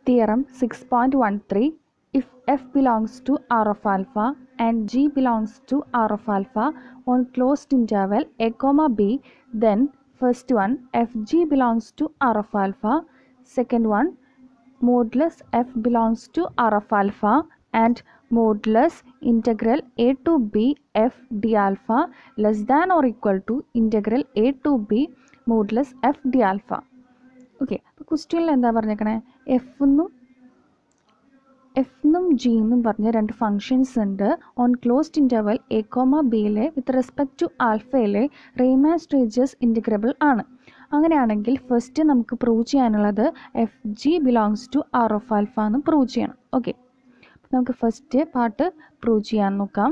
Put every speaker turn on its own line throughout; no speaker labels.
Theorem 6.13 If f belongs to R of alpha and g belongs to R of alpha on closed interval a comma b then first one fg belongs to R of alpha second one modulus f belongs to R of alpha and modulus integral a to b f d alpha less than or equal to integral a to b modulus f d alpha okay അപ്പോൾ ക്വസ്റ്റ്യനിൽ എന്താ പറഞ്ഞേക്കണേ F എന്നും F എന്നും G എന്നും പറഞ്ഞ രണ്ട് functions ഉണ്ട് on closed interval A comma ബിയിലെ വിത്ത് റെസ്പെക്ട് ടു ആൽഫയിലെ റേമാൻ സ്റ്റേജസ് ഇൻറ്റിഗ്രബിൾ ആണ് അങ്ങനെയാണെങ്കിൽ ഫസ്റ്റ് നമുക്ക് പ്രൂവ് ചെയ്യാനുള്ളത് F G belongs to R of alpha എന്ന് പ്രൂവ് ചെയ്യണം ഓക്കെ നമുക്ക് ഫസ്റ്റ് പാർട്ട് പ്രൂവ് ചെയ്യാൻ നോക്കാം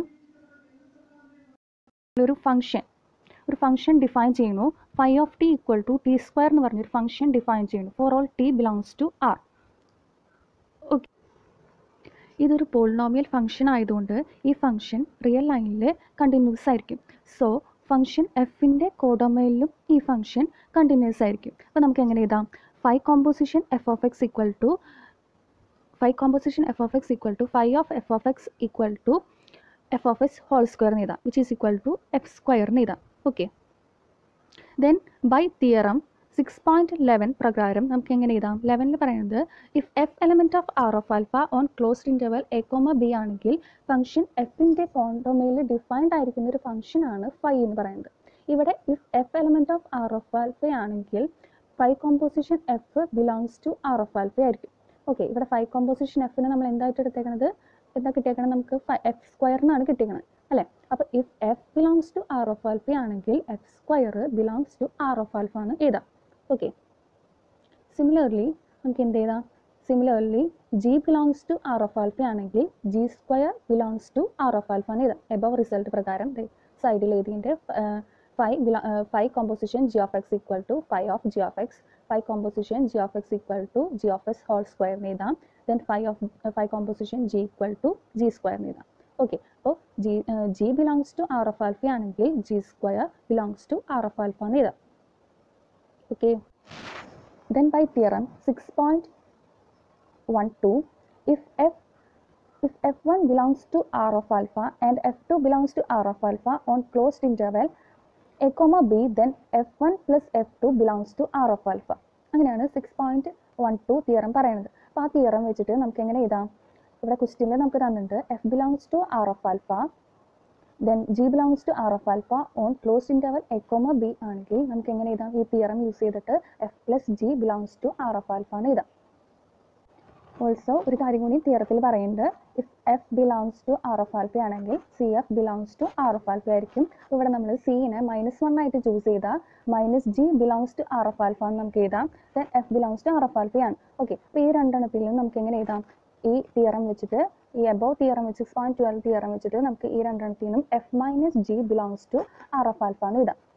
ഒരു ഫംഗ്ഷൻ ഒരു ഫംഗ്ഷൻ ഡിഫൈൻ ചെയ്യുന്നു phi of T equal to T square എന്ന് പറഞ്ഞൊരു ഫംഗ്ഷൻ ഡിഫൈൻ ചെയ്യുന്നു for all T belongs to R okay ഇതൊരു പോളിനോമിയൽ ഫംഗ്ഷൻ ആയതുകൊണ്ട് ഈ ഫംഗ്ഷൻ റിയൽ ലൈനിൽ കണ്ടിന്യൂസ് ആയിരിക്കും സോ ഫംഗ്ഷൻ എഫിൻ്റെ കോഡൊമയിലും ഈ ഫംഗ്ഷൻ കണ്ടിന്യൂസ് ആയിരിക്കും അപ്പോൾ നമുക്ക് എങ്ങനെ എഴുതാം phi composition F of X equal to phi composition F of X equal to phi of F of X equal to F of X whole സ്ക്വയറിന് എഴുതാം which is equal to F സ്ക്വയറിന് എഴുതാം okay then by theorem six point eleven പ്രകാരം നമുക്ക് എങ്ങനെ എഴുതാം ലെവനിൽ പറയുന്നത് if F element of R of alpha on closed interval A comma B ആണെങ്കിൽ ഫംഗ്ഷൻ എഫിൻ്റെ കോണ്ടോമയിൽ ഡിഫൈൻഡ് ആയിരിക്കുന്ന ഒരു ഫംഗ്ഷൻ ആണ് ഫൈ എന്ന് പറയുന്നത് ഇവിടെ if F element of R of alpha ആണെങ്കിൽ phi composition F belongs to R of alpha ആയിരിക്കും ഓക്കെ ഇവിടെ ഫൈവ് കോമ്പോസിഷൻ എഫിന് നമ്മൾ എന്തായിട്ട് എടുത്തേക്കണത് എന്താ കിട്ടിയേക്കണത് നമുക്ക് എഫ് സ്ക്വയറിനാണ് കിട്ടിയേക്കണത് അല്ലേ അപ്പോൾ if F belongs to R of alpha ആണെങ്കിൽ F square belongs to R of alpha എന്ന് എഴുതാം ഓക്കെ സിമിലർലി നമുക്ക് എന്ത് എഴുതാം similarly G belongs to R of alpha ആണെങ്കിൽ G square belongs to R of alpha എന്ന് എഴുതാം എബവ് റിസൾട്ട് പ്രകാരം സൈഡിൽ എഴുതിൻ്റെ phi below phi composition G of X equal to phi of G of X phi composition G of X equal to G of X whole സ്ക്വയറിന് എഴുതാം then phi of phi composition G equal to G സ്ക്വയറിന് എഴുതാം okay അപ്പോൾ G G belongs to R of alpha ആണെങ്കിൽ G square belongs to R of alpha എന്ന് എഴുതാം okay then by theorem 6.12 if f if f1 belongs to r of alpha and f2 belongs to r of alpha on closed interval a comma b then f1 plus f2 belongs to r of alpha അങ്ങനെയാണ് six point one two theorem പറയുന്നത് അപ്പോൾ ആ theorem വെച്ചിട്ട് നമുക്ക് എങ്ങനെ എഴുതാം ഇവിടെ ക്വസ്റ്റ്യനിൽ നമുക്ക് തന്നിട്ടുണ്ട് F belongs to R of alpha then G belongs to R of alpha on closed interval A comma B ആണെങ്കിൽ നമുക്ക് എങ്ങനെ എഴുതാം ഈ തിയറം യൂസ് ചെയ്തിട്ട് F plus G belongs to R of alpha എന്ന് എഴുതാം ഓൾസോ ഒരു കാര്യം കൂടി തിയറത്തിൽ പറയുന്നുണ്ട് if F belongs to R of alpha ആണെങ്കിൽ C F belongs to R of alpha ആയിരിക്കും ഇവിടെ നമ്മൾ സിനെ മൈനസ് വൺ ആയിട്ട് ചൂസ് ചെയ്താൽ minus G belongs to R of alpha എന്ന് നമുക്ക് എഴുതാം then F belongs to R of ആൽഫയാണ് ഓക്കെ അപ്പോൾ ഈ രണ്ടെണ്ണത്തിലും നമുക്ക് എങ്ങനെ എഴുതാം ഈ തിയറം വെച്ചിട്ട് ഈ എബോവ് തിയറം വെച്ച് സിക്സ് പോയിന്റ് ട്വൽവ് തിയറം വെച്ചിട്ട് നമുക്ക് ഈ രണ്ടെണ്ണത്തിൽ നിന്നും F minus G belongs to R of alpha എന്ന് ഇടാം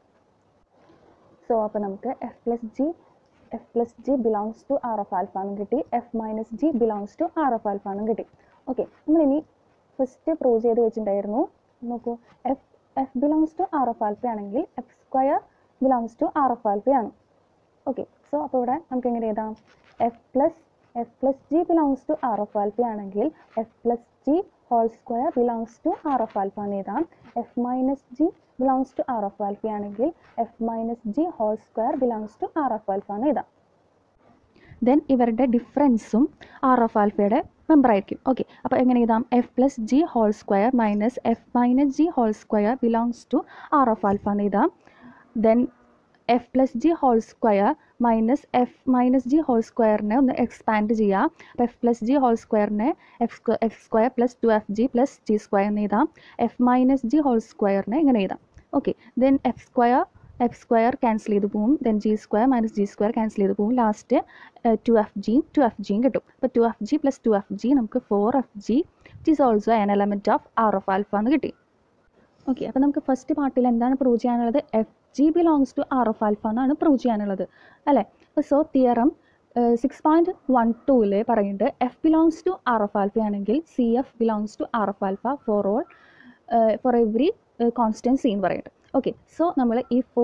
സോ അപ്പോൾ നമുക്ക് F plus G F plus G belongs to R of alpha എന്നും കിട്ടി F minus G belongs to R of alpha എന്നും കിട്ടി ഓക്കെ നമ്മളിനി ഫസ്റ്റ് പ്രൂവ് ചെയ്ത് വെച്ചിട്ടുണ്ടായിരുന്നു നോക്കൂ F F belongs to R of alpha ആണെങ്കിൽ F square belongs to R of alpha ആണ് ഓക്കെ സോ അപ്പോൾ ഇവിടെ നമുക്ക് എങ്ങനെ എഴുതാം F plus F plus G belongs to R of alpha ആണെങ്കിൽ F plus G whole square belongs to R of alpha എന്ന് എഴുതാം F minus G belongs to R of alpha ആണെങ്കിൽ F minus G whole square belongs to R of alpha എന്ന് എഴുതാം then ഇവരുടെ ഡിഫറൻസും R of ആൽഫയുടെ member ആയിരിക്കും okay അപ്പോൾ എങ്ങനെ എഴുതാം F plus G whole square minus F minus G whole square belongs to R of alpha എന്ന് എഴുതാം then F plus G whole square minus F minus G whole സ്ക്വയറിനെ ഒന്ന് expand ചെയ്യുക അപ്പോൾ എഫ് പ്ലസ് ജി ഹോൾ സ്ക്വയറിനെ F square F square plus two F G plus G square എന്ന് എഴുതാം F minus G whole സ്ക്വയറിനെ ഇങ്ങനെ എഴുതാം okay then F square F square cancel ചെയ്ത് പോവും then G square minus G square cancel ചെയ്ത് പോവും ലാസ്റ്റ് ടു എഫ് ജിയും ടു എഫ് ജിയും കിട്ടും അപ്പോൾ two F G plus two F G നമുക്ക് four F G which is also an element of R of alpha എന്ന് കിട്ടി okay അപ്പോൾ നമുക്ക് ഫസ്റ്റ് പാർട്ടിൽ എന്താണ് പ്രൂവ് ചെയ്യാനുള്ളത് F G belongs to R of alpha എന്നാണ് പ്രൂവ് ചെയ്യാനുള്ളത് അല്ലേ അപ്പോൾ so theorem six point one ടൂവിൽ പറയുന്നുണ്ട് F belongs to R of alpha ആണെങ്കിൽ C F belongs to R of alpha for all for every constant C in പറയുന്നുണ്ട് okay so നമ്മൾ ഈ ഫോർ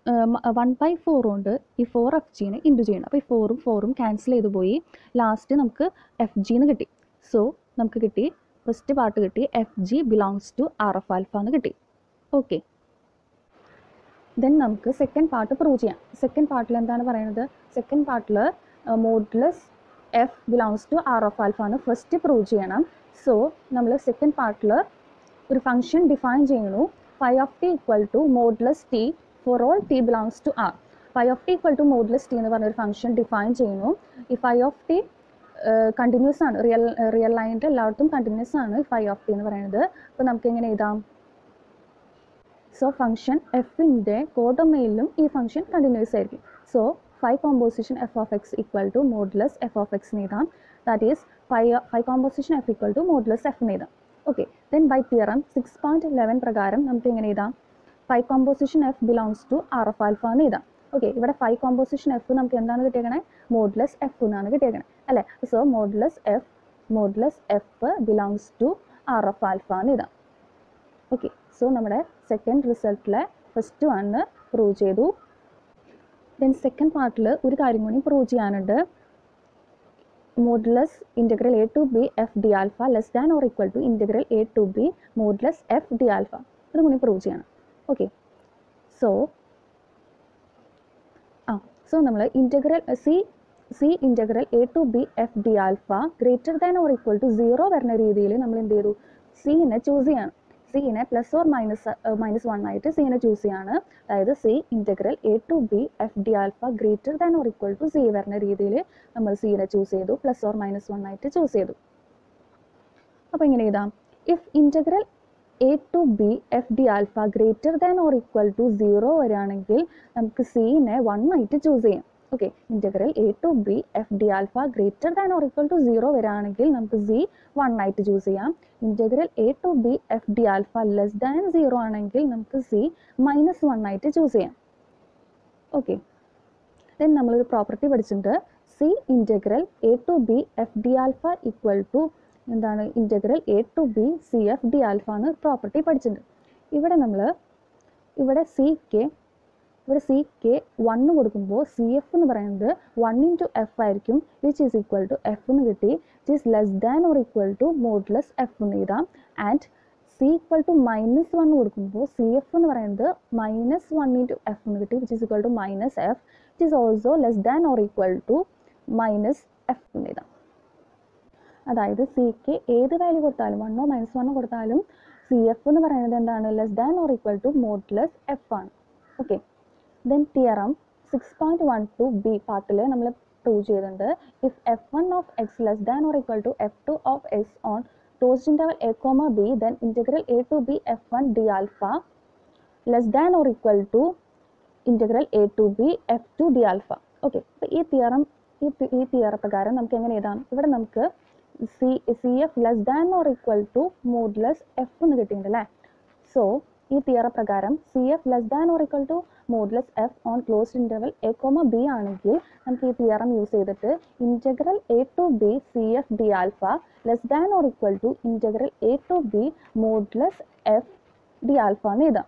വൺ ബൈ ഫോർ കൊണ്ട് ഈ ഫോർ എഫ് ജീനെ ഇൻറ്റു ചെയ്യണം അപ്പോൾ ഈ ഫോറും ഫോറും ക്യാൻസൽ ചെയ്ത് പോയി ലാസ്റ്റ് നമുക്ക് എഫ് ജിന്ന് കിട്ടി സോ നമുക്ക് കിട്ടി ഫസ്റ്റ് പാർട്ട് കിട്ടി F G belongs to R F alpha എന്ന് കിട്ടി ഓക്കെ ദെൻ നമുക്ക് സെക്കൻഡ് പാർട്ട് പ്രൂവ് ചെയ്യാം സെക്കൻഡ് പാർട്ടിൽ എന്താണ് പറയുന്നത് സെക്കൻഡ് പാർട്ടിൽ modulus F belongs to R of alpha എന്ന് ഫസ്റ്റ് പ്രൂവ് ചെയ്യണം സോ നമ്മൾ സെക്കൻഡ് പാർട്ടിൽ ഒരു ഫംഗ്ഷൻ ഡിഫൈൻ ചെയ്യുന്നു phi of T equal to modulus T for all T belongs to R phi of T equal to modulus T എന്ന് പറഞ്ഞൊരു function define ചെയ്യുന്നു ഈ ഫൈ ഓഫ് ടി കണ്ടിന്യൂസ് ആണ് റിയൽ റിയൽ ലൈനിൻ്റെ എല്ലായിടത്തും കണ്ടിന്യൂസ് ആണ് phi of T എന്ന് പറയുന്നത് അപ്പോൾ നമുക്ക് എങ്ങനെ എഴുതാം സോ ഫംഗ്ഷൻ എഫിൻ്റെ കോഡൊമയിലും ഈ ഫംഗ്ഷൻ കണ്ടിന്യൂസ് ആയിരിക്കും so phi composition F of X equal to modulus F of X എഴുതാം that is phi phi composition F equal to modulus F എഴുതാം okay then by theorem six point eleven പ്രകാരം നമുക്ക് എങ്ങനെ എഴുതാം phi composition F belongs to R F alpha എന്ന് എഴുതാം okay ഇവിടെ phi composition F നമുക്ക് എന്താണ് കിട്ടിയേക്കണേ മോഡ്ലെസ് എഫ് എന്നാണ് കിട്ടിയേക്കണേ അല്ലേ so modulus F modulus F belongs to R F alpha എന്ന് എഴുതാം ഓക്കെ സോ നമ്മുടെ സെക്കൻഡ് റിസൾട്ടിലെ ഫസ്റ്റ് വണ്ണ് പ്രൂവ് ചെയ്തു ദെൻ സെക്കൻഡ് പാർട്ടിൽ ഒരു കാര്യം കൂടി പ്രൂവ് ചെയ്യാനുണ്ട് modulus integral A to B F D alpha less than or equal to integral A to B modulus F D alpha അതും കൂടി പ്രൂവ് ചെയ്യണം ഓക്കെ സോ ആ സോ നമ്മൾ integral C C integral A to B F D alpha greater than or equal to zero വരുന്ന രീതിയിൽ നമ്മൾ എന്ത് ചെയ്തു സിനെ ചൂസ് ചെയ്യണം സിനെ plus or minus minus one ആയിട്ട് സിനെ ചൂസ് ചെയ്യാണ് അതായത് C integral A to B F D alpha greater than or equal to C വരുന്ന രീതിയിൽ നമ്മൾ സിനെ ചൂസ് ചെയ്തു പ്ലസ് ഓർ മൈനസ് വൺ ആയിട്ട് ചൂസ് ചെയ്തു അപ്പോൾ ഇങ്ങനെ എഴുതാം if integral A to B F D alpha greater than or equal to zero വരികയാണെങ്കിൽ നമുക്ക് സിനെ വൺ ആയിട്ട് ചൂസ് ചെയ്യാം okay integral A to B F D alpha greater than or equal to zero വരികയാണെങ്കിൽ നമുക്ക് സി വൺ ആയിട്ട് choose ചെയ്യാം integral A to B F D alpha less than zero ആണെങ്കിൽ നമുക്ക് സി മൈനസ് വൺ ആയിട്ട് choose ചെയ്യാം okay then നമ്മളൊരു property പഠിച്ചിട്ടുണ്ട് C integral A to B F D alpha equal to എന്താണ് integral A to B C F D alpha എന്ന് property പഠിച്ചിട്ടുണ്ട് ഇവിടെ നമ്മൾ ഇവിടെ സി കെ ഇവിടെ സി കെ വണ്ണ് കൊടുക്കുമ്പോൾ സി എഫ് എന്ന് പറയുന്നത് വൺ ഇൻറ്റു എഫ് ആയിരിക്കും which is equal to F എന്ന് കിട്ടി which is less than or equal to modulus F എന്ന് എഴുതാം and C equal to minus one കൊടുക്കുമ്പോൾ സി എഫ് എന്ന് പറയുന്നത് മൈനസ് വൺ ഇൻറ്റു എഫ് എന്ന് കിട്ടി which is equal to minus F which is also less than or equal to minus F എന്ന് എഴുതാം അതായത് സിക്ക് ഏത് വാല്യൂ കൊടുത്താലും വണ്ണോ മൈനസ് വണ്ണോ കൊടുത്താലും സി എഫ് എന്ന് പറയുന്നത് എന്താണ് less than or equal to modulus F ആണ് okay then theorem six point one two B പാർട്ടിൽ നമ്മൾ പ്രൂവ് ചെയ്തിട്ടുണ്ട് if F one of X less than or equal to F two of X on closed interval A comma B then integral A to B F one D alpha less than or equal to integral A to B F two D alpha okay അപ്പോൾ ഈ theorem ഈ ഈ theorem പ്രകാരം നമുക്ക് എങ്ങനെ എഴുതാം ഇവിടെ നമുക്ക് C C F less than or equal to modulus F എന്ന് കിട്ടിയിട്ടുണ്ട് അല്ലേ സോ ഈ തിയറ പ്രകാരം C F less than or equal to modulus F on closed interval A comma B ആണെങ്കിൽ നമുക്ക് ഈ തിയറം യൂസ് ചെയ്തിട്ട് integral A to B C F D alpha less than or equal to integral A to B modulus F D alpha എന്ന് എഴുതാം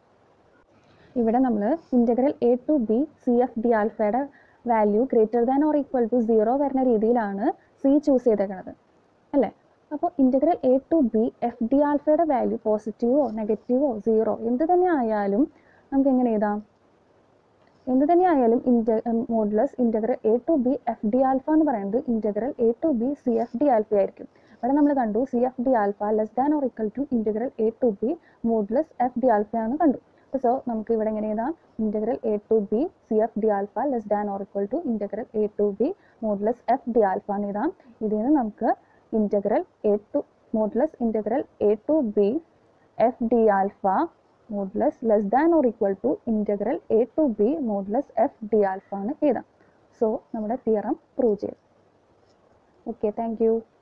ഇവിടെ നമ്മൾ integral A to B C F D ആൽഫയുടെ value greater than or equal to zero വരുന്ന രീതിയിലാണ് C choose ചെയ്തേക്കുന്നത് അല്ലേ അപ്പോൾ integral A to B F D ആൽഫയുടെ വാല്യൂ പോസിറ്റീവോ നെഗറ്റീവോ സീറോ എന്ത് തന്നെ ആയാലും നമുക്ക് എങ്ങനെ എഴുതാം എന്ത് തന്നെ ആയാലും integral modulus integral A to B F D alpha എന്ന് പറയുന്നത് integral A to B C F D alpha ആയിരിക്കും ഇവിടെ നമ്മൾ കണ്ടു C F D alpha less than or equal to integral A to B modulus F D alpha എന്ന് കണ്ടു so നമുക്ക് ഇവിടെ എങ്ങനെ എഴുതാം integral A to B C F D alpha less than or equal to integral A to B modulus F D alpha എന്ന് എഴുതാം ഇതിൽ നിന്ന് നമുക്ക് integral A to modulus integral A to B F D alpha modulus less than or equal to integral A to B modulus F D alpha എന്ന് എഴുതാം so നമ്മുടെ theorem prove ചെയ്തു okay thank U